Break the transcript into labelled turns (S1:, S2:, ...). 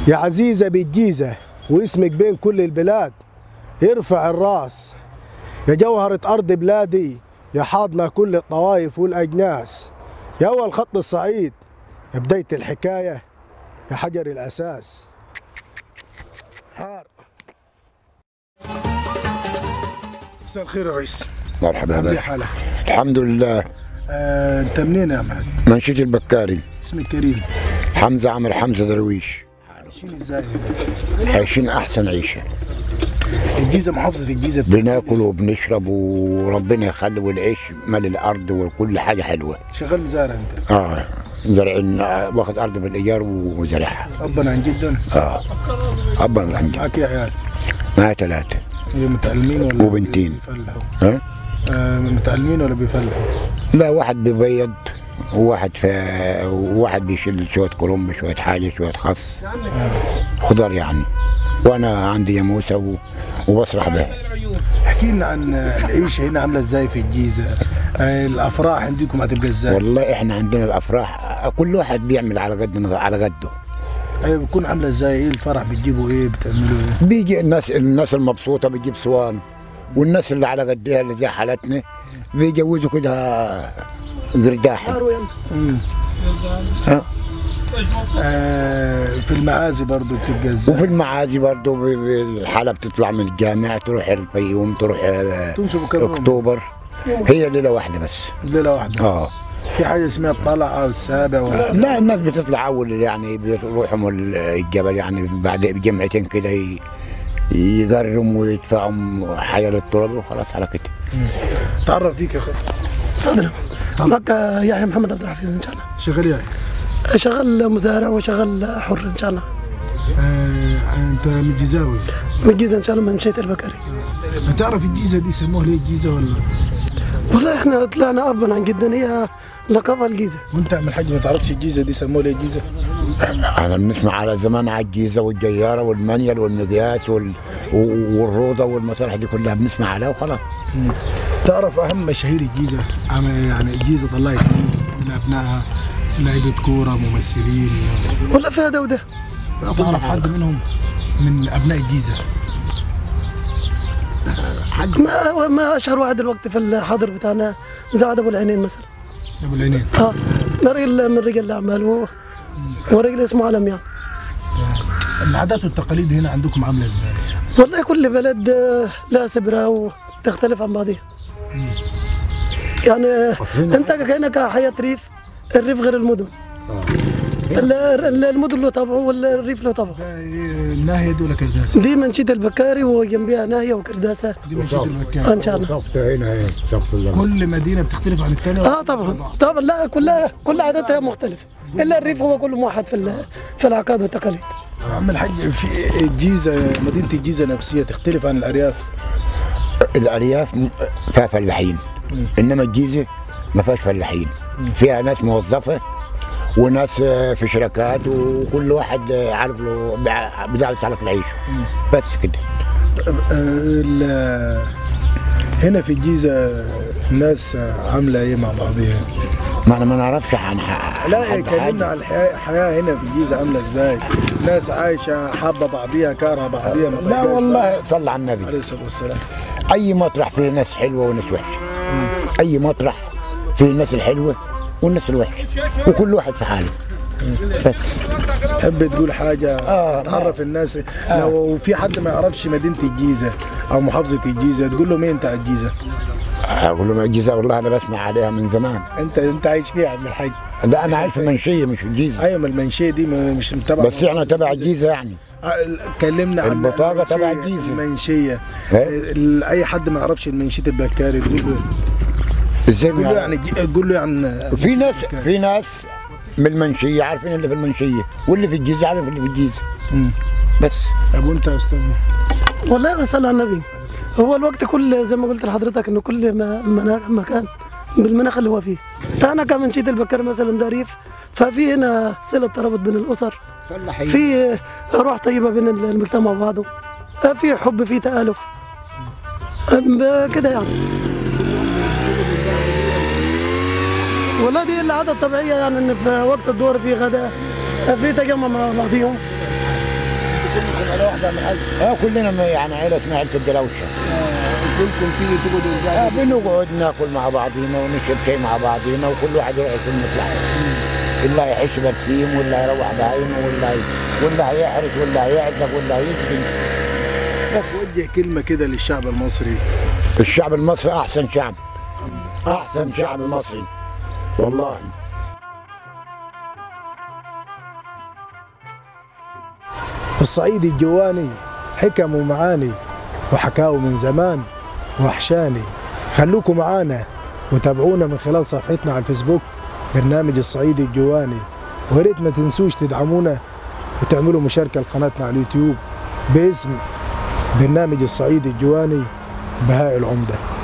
S1: يا عزيزة بالجيزة واسمك بين كل البلاد ارفع الراس يا جوهرة أرض بلادي يا حاضنة كل الطوائف والأجناس يا أول خط الصعيد يا بداية الحكاية يا حجر الأساس حار مساء الخير يا ريس
S2: مرحبا
S1: عامل ايه
S2: بك
S1: حالك؟
S2: الحمد لله
S1: آه، انت منين يا احمد؟
S2: منشية البكاري
S1: اسمك كريم
S2: حمزة عمر حمزة درويش
S1: عايشين ازاي هنا؟
S2: عايشين أحسن عيشة
S1: الجيزة محافظة الجيزة بتاعتك
S2: بناكل وبنشرب وربنا يخلي والعيش مال الأرض وكل حاجة حلوة
S1: شغال مزارع انت
S2: آه زارعين آه، واخد أرض بالإيجار وزارعها
S1: أبا عن جدا
S2: آه أبا عندي
S1: معك يا عيال
S2: معايا ثلاثة
S1: إيه، متعلمين ولا
S2: وبنتين.
S1: بيفلحوا؟
S2: ها
S1: آه متعلمين ولا بيفلحوا؟
S2: لا واحد بيبيض وواحد في وواحد بيشيل شوية كرنب شوية حاجة شوية خس خضار يعني وأنا عندي ياموسة و- وبسرح بها
S1: احكي لنا عن العيشة هنا عاملة ازاي في الجيزة؟ آه الأفراح عندكم هتبقى ازاي؟
S2: والله احنا عندنا الافراح كل واحد بيعمل على قد على قده
S1: ايوه بتكون عاملة ازاي؟ ايه الفرح بتجيبوا ايه؟ بتعملوا ايه؟
S2: بيجي الناس الناس المبسوطه بتجيب سوان والناس اللي على قدها اللي زي حالتنا بيجوزوا كده قرداحي
S1: مم.
S2: ها؟
S1: آه في المعازي برضو بتبقى ازاي؟
S2: وفي المعازي برضه ب- ب- الحاله بتطلع من الجامع تروح الفيوم تروح آه،
S1: تنسبوا كم يوم؟
S2: اكتوبر هي ليله واحده بس
S1: ليلة واحدة
S2: اه
S1: في حاجة اسمها الطلعة والسابع ولا
S2: لا الناس بتطلع اول يعني بيروحوا من الجبل يعني بعد بجمعتين كده ي- يقرم ويدفعهم حياة التراب وخلاص على كده
S1: تعرف فيك يا اخي
S3: تفضل معك يحيى محمد عبد الحفيظ ان شاء الله
S1: شغال يعني
S3: شغال مزارع وشغال حر ان شاء الله
S1: آه انت من الجيزاوي
S3: من الجيزه ان شاء الله من شيت البكري
S1: هتعرف الجيزه دي يسموها ليه الجيزه ولا
S3: والله احنا طلعنا ابا عن جدا هي لقبها الجيزه
S1: وانت عم الحاج ما تعرفش الجيزه دي يسموها ليه الجيزه
S2: انا بنسمع على زمان على الجيزه والجياره والمنيل والمقياس وال... والروضه والمسارح دي كلها بنسمع عليها وخلاص
S1: تعرف اهم مشاهير الجيزه عم- يعني الجيزه طلعت مين من ابنائها لعيبه كوره ممثلين
S3: ولا فيها ده وده
S1: تعرف حد منهم من ابناء الجيزه
S3: ما ما اشهر واحد الوقت في الحاضر بتاعنا زعد ابو العينين مثلا
S1: ابو العينين
S3: اه ده راجل من رجال الاعمال و... ورجل اسمه علم يعني
S1: العادات والتقاليد هنا عندكم عامله ازاي؟
S3: والله كل بلد آه، لها سبرة وتختلف عن بعضها يعني آه، انت كانك حياة ريف الريف غير المدن ال- ال- المدن له طبعه والريف له طبعه
S1: الناهيه دي ولا كرداسه؟
S3: دي منشية البكاري وجنبها ناهية وكرداسة
S1: دي منشد
S3: آه،
S1: المكان
S3: ان شاء الله
S2: صفت هنا هي صفت
S1: كل مدينه بتختلف عن الثانيه
S3: اه طبعا طبعا لا كلها كل عاداتها مختلفة الا الريف هو كله موحد في ال- في العقائد والتقاليد
S1: عم الحاج في الجيزه مدينه الجيزه نفسيه تختلف عن الارياف
S2: الارياف م- فيها فلاحين انما الجيزه ما فيهاش فلاحين فيها ناس موظفه وناس آه، في شركات وكل واحد آه، عارف له بيع- بيدعس على العيش بس كده
S1: ال- هنا في الجيزه الناس عامله ايه مع بعضيها؟
S2: ما انا ما نعرفش عن ح-
S1: لا
S2: حد
S1: كلمنا
S2: حاجة.
S1: عن الحياه الحياة هنا في الجيزه عامله ازاي؟ ناس عايشه حابه بعضيها كارهه بعضيها ما
S2: لا
S1: بقاش-
S2: والله صلى على النبي
S1: عليه الصلاه والسلام
S2: اي مطرح فيه ناس حلوه وناس وحشه اي مطرح فيه الناس الحلوه والناس الوحشه وكل واحد في حاله بس
S1: تحب تقول حاجه
S2: آه،
S1: تعرف الناس لو في حد ما يعرفش مدينه الجيزه او محافظه الجيزه تقول له مين بتاع الجيزه؟
S2: اقول لهم الجيزه والله انا بسمع عليها من زمان
S1: انت انت عايش فيها يا عم الحاج
S2: لا انا عايش في منشيه مش في الجيزه
S1: ايوه ما المنشيه دي ما- مش تبع
S2: بس احنا تبع الجيزه يعني
S1: آه، كلمنا عن
S2: البطاقة تبع
S1: المنشية-
S2: الجيزة.
S1: المنشيه
S2: إيه؟
S1: ال- اي حد ما يعرفش المنشيه البكاري تقول له
S2: ازاي
S1: قول له
S2: يعني
S1: يعني جي- قول له يعني
S2: في ناس في ناس من المنشيه عارفين اللي في المنشيه واللي في الجيزه عارف اللي في الجيزه
S1: مم.
S2: بس
S1: طب وانت يا استاذنا
S3: والله صلى على النبي هو الوقت كل زي ما قلت لحضرتك انه كل ما منا- مكان بالمناخ اللي هو فيه انا كمن شيت البكر مثلا ده ريف ففي هنا صله ترابط بين الاسر
S2: فلاحين
S3: في روح طيبه بين المجتمع وبعضه في حب في تالف أم- كده يعني ولا دي العادة الطبيعية يعني ان في وقت الدور في غداء في تجمع مع بعضهم
S1: كلكم على واحده محل
S2: اه كلنا ما- يعني عيله اسمها عيله الدلوشه
S1: كلكم تيجي تقعدوا
S2: آه
S1: قدام
S2: بنقعد ناكل مع بعضينا ونشرب شاي مع بعضينا وكل واحد يروح يشوف مصلحته اللي هيحش برسيم واللي هيروح بعينه واللي هي... واللي هيحرس واللي هيعزق واللي هيسكن
S1: وجه كلمه كده للشعب المصري
S2: الشعب المصري احسن شعب احسن شعب مصري والله
S1: في الصعيد الجواني حكم ومعاني وحكاوي من زمان وحشاني خلوكم معانا وتابعونا من خلال صفحتنا على الفيسبوك برنامج الصعيد الجواني ويا ريت ما تنسوش تدعمونا وتعملوا مشاركة لقناتنا على اليوتيوب باسم برنامج الصعيد الجواني بهاء العمده